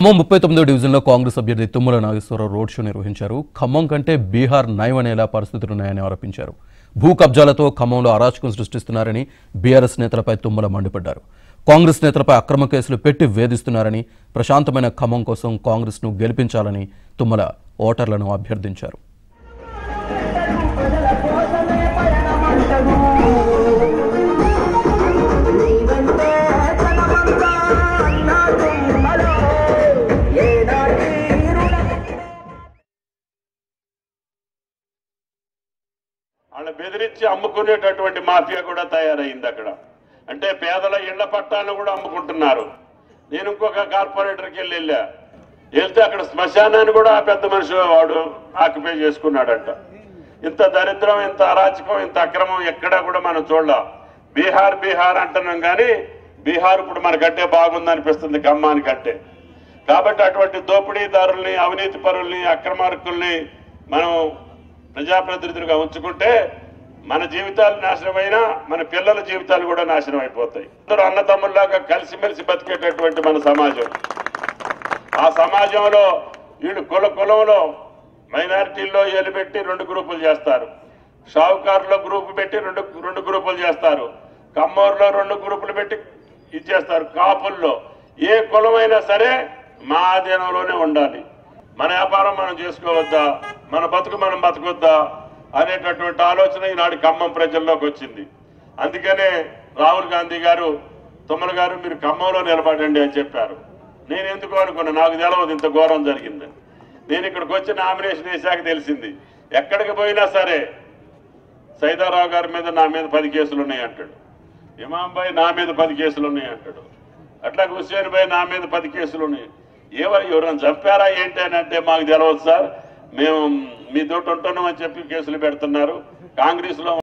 ఖమ్మం ముప్పై తొమ్మిదో డివిజన్లో కాంగ్రెస్ అభ్యర్థి తుమ్మల నాగేశ్వరరావు రోడ్ షో నిర్వహించారు ఖమ్మం కంటే బీహార్ నయమనేలా పరిస్థితులున్నాయని ఆరోపించారు భూ కబ్జాలతో ఖమ్మంలో అరాచకం సృష్టిస్తున్నారని బీఆర్ఎస్ నేతలపై తుమ్మల మండిపడ్డారు కాంగ్రెస్ నేతలపై అక్రమ కేసులు పెట్టి వేధిస్తున్నారని ప్రశాంతమైన ఖమ్మం కోసం కాంగ్రెస్ను గెలిపించాలని తుమ్మల ఓటర్లను అభ్యర్థించారు నీవంటే జనమంతా అన్నాడు మరో ఏనాటి రుణం వాళ్ళని బెదిరించి అమ్ముకునేటటువంటి మాఫియా కూడా తయారైంది అక్కడ అంటే పేదల ఇళ్ల పట్టాలను కూడా అమ్ముకుంటున్నారు నేను ఇంకొక కార్పొరేటర్కి వెళ్ళి వెళ్ళా వెళ్తే అక్కడ శ్మశానాన్ని కూడా ఆ పెద్ద మనిషి వాడు ఆక్యుపై చేసుకున్నాడంట ఇంత దరిద్రం ఇంత అరాచకం ఇంత అక్రమం ఎక్కడా కూడా మనం చూడలా బీహార్ బీహార్ అంటున్నాం కానీ బీహార్ ఇప్పుడు మనకంటే బాగుందనిపిస్తుంది ఖమ్మానికంటే కాబట్టి అటువంటి దోపిడీదారుల్ని అవినీతి పరుల్ని అక్రమార్కుల్ని మనం ప్రజాప్రతినిధులుగా ఉంచుకుంటే మన జీవితాలు నాశనమైనా మన పిల్లల జీవితాలు కూడా నాశనం అయిపోతాయి అందరూ అన్నదమ్ముల్లాగా కలిసిమెలిసి బతికేటటువంటి మన సమాజం ఆ సమాజంలో వీళ్ళు కుల కులంలో మైనారిటీల్లో పెట్టి రెండు గ్రూపులు చేస్తారు షావుకారులో గ్రూపు పెట్టి రెండు రెండు గ్రూపులు చేస్తారు కమ్మూరులో రెండు గ్రూపులు పెట్టి ఇది చేస్తారు కాపుల్లో ఏ కులమైనా సరే మా ఆధీనంలోనే ఉండాలి మన వ్యాపారం మనం చేసుకోవద్దా మన బతుకు మనం బతకొద్దా అనేటటువంటి ఆలోచన ఈనాడు ఖమ్మం ప్రజల్లోకి వచ్చింది అందుకనే రాహుల్ గాంధీ గారు తుమ్మల గారు మీరు ఖమ్మంలో నిలబడండి అని చెప్పారు నేను ఎందుకు అనుకున్నా నాకు తెలవదు ఇంత ఘోరం జరిగిందని నేను ఇక్కడికి వచ్చి నామినేషన్ వేసాక తెలిసింది ఎక్కడికి పోయినా సరే సైదారావు గారి మీద నా మీద పది కేసులు ఉన్నాయి అంటాడు ఇమాం భాయ్ నా మీద పది కేసులు ఉన్నాయి అంటాడు అట్లా హుస్సేన్ భాయ్ నా మీద పది కేసులు ఉన్నాయి ఏవో ఎవరైనా చంపారా ఏంటి అని అంటే మాకు తెలవదు సార్ మేము మీతోటి ఉంటున్నాం అని చెప్పి కేసులు పెడుతున్నారు కాంగ్రెస్ లో